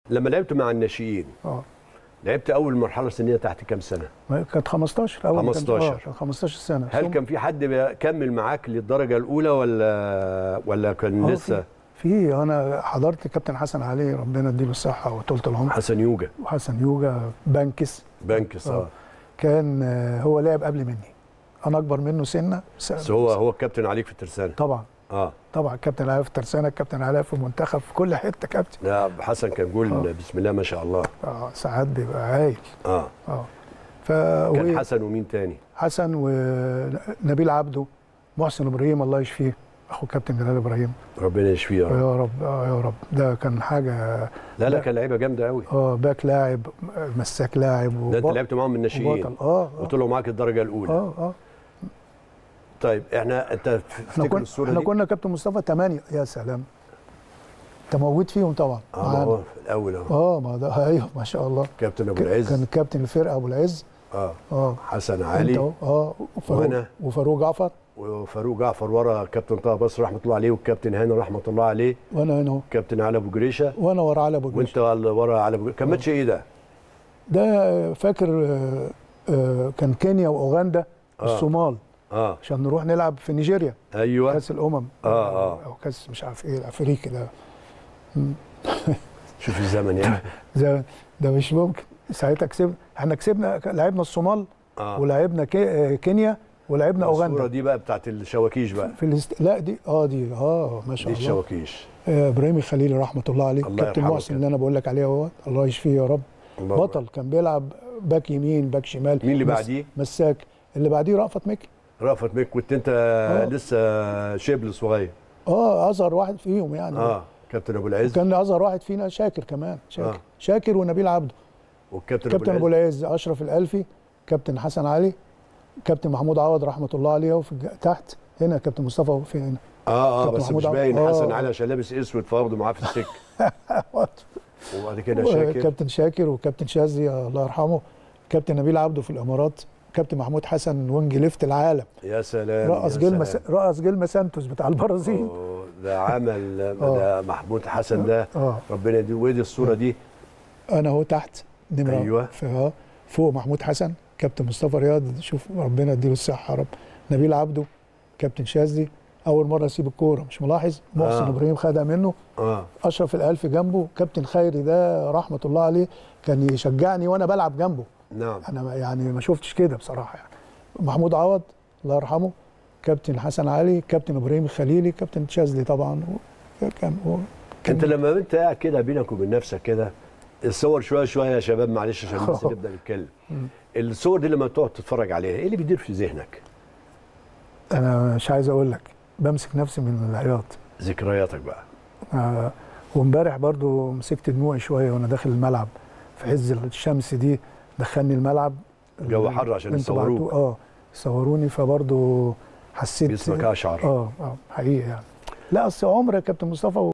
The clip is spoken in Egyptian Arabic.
لما لعبت مع الناشئين اه لعبت اول مرحله سنيه تحت كام سنه ما كانت 15 اول ما كانت- 15. آه، 15 سنه هل ثم- كان في حد بيكمل معاك للدرجه الاولى ولا ولا كان آه، لسه في في انا حضرت كابتن حسن علي ربنا يديله الصحه وطولة العمر حسن يوجا وحسن يوجا بانكس بنكس اه آه. كان آه، هو لعب قبل مني انا اكبر منه سنه س- بس هو هو الكابتن عليك في الترسانه طبعا اه طبعا الكابتن علاء في الترسانه الكابتن علاء في المنتخب في كل حته كابتن لا حسن كان جول آه. بسم الله ما شاء الله اه ساعات بيبقى هايل اه اه ف كان و- حسن ومين تاني حسن ونبيل عبده محسن ابراهيم الله يشفيه اخو كابتن جلال ابراهيم ربنا يشفيه يا رب يا رب اه يا رب ده كان حاجه لا لا لا. كان لعيبه جامده قوي اه باك لاعب مساك لاعب ده انت وب- لعبت معاهم من الناشئين وبطل اه اه وطلعوا معاك الدرجه الاولى اه اه طيب احنا انت احنا تفتكر كنا الصوره احنا دي كنا كابتن مصطفى ثمانية يا سلام انت موجود فيهم طبعا اه ما معانا. هو في الاول اهو اه ما ده ايوه ما شاء الله كابتن ابو ك- العز كان كابتن الفرقه ابو العز اه اه حسن انت علي أهو. اه وفاروق وأنا. وفاروق جعفر وفاروق جعفر ورا كابتن طه بصر رحمه الله عليه والكابتن هاني رحمه الله عليه وانا هنا اهو كابتن علي ابو جريشه وانا ورا علي ابو جريش وانت اللي ورا علي ابو جريشه كان ماتش ايه ده؟ ده فاكر آه، آه، كان كينيا واوغندا آه. والصومال اه عشان نروح نلعب في نيجيريا ايوه كاس الامم آه، آه. او كاس مش عارف ايه الافريقي ده شوف الزمن يعني ده ده مش ممكن ساعتها كسبنا احنا كسبنا لعبنا الصومال اه ولعبنا كي- آه، كينيا ولعبنا الصوره اوغندا دي بقى بتاعت الشواكيش بقى في الاست... لا دي اه دي اه ما دي شاء الله الشواكيش آه، ابراهيم الخليلي رحمه الله عليه الله كابتن يرحمه محسن كده. اللي انا بقول لك عليه هو الله يشفيه يا رب الله بطل كان بيلعب باك يمين باك شمال مين اللي مس- بعديه؟ مساك اللي بعديه رأفت مكي رأفت ميك كنت انت آه. لسه شبل صغير اه اصغر واحد فيهم يعني اه كابتن ابو العز وكان اصغر واحد فينا شاكر كمان شاكر آه. آه. شاكر ونبيل عبده والكابتن كابتن ابو العز العز اشرف الالفي كابتن حسن علي كابتن محمود عوض رحمه الله عليه وفي الج- تحت هنا كابتن مصطفى في هنا اه اه كابتن بس محمود مش عبد- باين آه. حسن علي عشان لابس اسود فواخده معاه في السكه وبعد كده شاكر كابتن شاكر وكابتن شاذلي الله يرحمه كابتن نبيل عبده في الامارات كابتن محمود حسن وينج ليفت العالم يا سلام رأس يا جيل سلام. مس... رأس جيل سانتوس بتاع البرازيل أوه، ده عمل ده محمود حسن ده اه ربنا يديه ودي الصوره دي انا هو تحت نمره أيوة. في اه فوق محمود حسن كابتن مصطفى رياض شوف ربنا يديله الصحه يا رب نبيل عبده كابتن شاذلي اول مره اسيب الكوره مش ملاحظ محسن آه. ابراهيم خدها منه اه اشرف الالف جنبه كابتن خيري ده رحمه الله عليه كان يشجعني وانا بلعب جنبه نعم انا ما- يعني ما شفتش كده بصراحه يعني محمود عوض الله يرحمه كابتن حسن علي كابتن ابراهيم الخليلي كابتن شاذلي طبعا كان هو كان انت لما انت قاعد كده بينك وبين نفسك كده الصور شويه شويه يا شباب معلش عشان بس أوه. نبدا نتكلم الصور دي لما تقعد تتفرج عليها ايه اللي بيدير في ذهنك انا مش عايز اقول لك بمسك نفسي من العياط ذكرياتك بقى آه وامبارح برضو مسكت دموعي شويه وانا داخل الملعب في عز الشمس دي دخلني الملعب الجو حر عشان اللي انتوا يصوروك. بعتوه- اه صوروني فبرضو حسيت جسمك اشعر اه اه حقيقي يعني لا اصل عمر يا كابتن مصطفى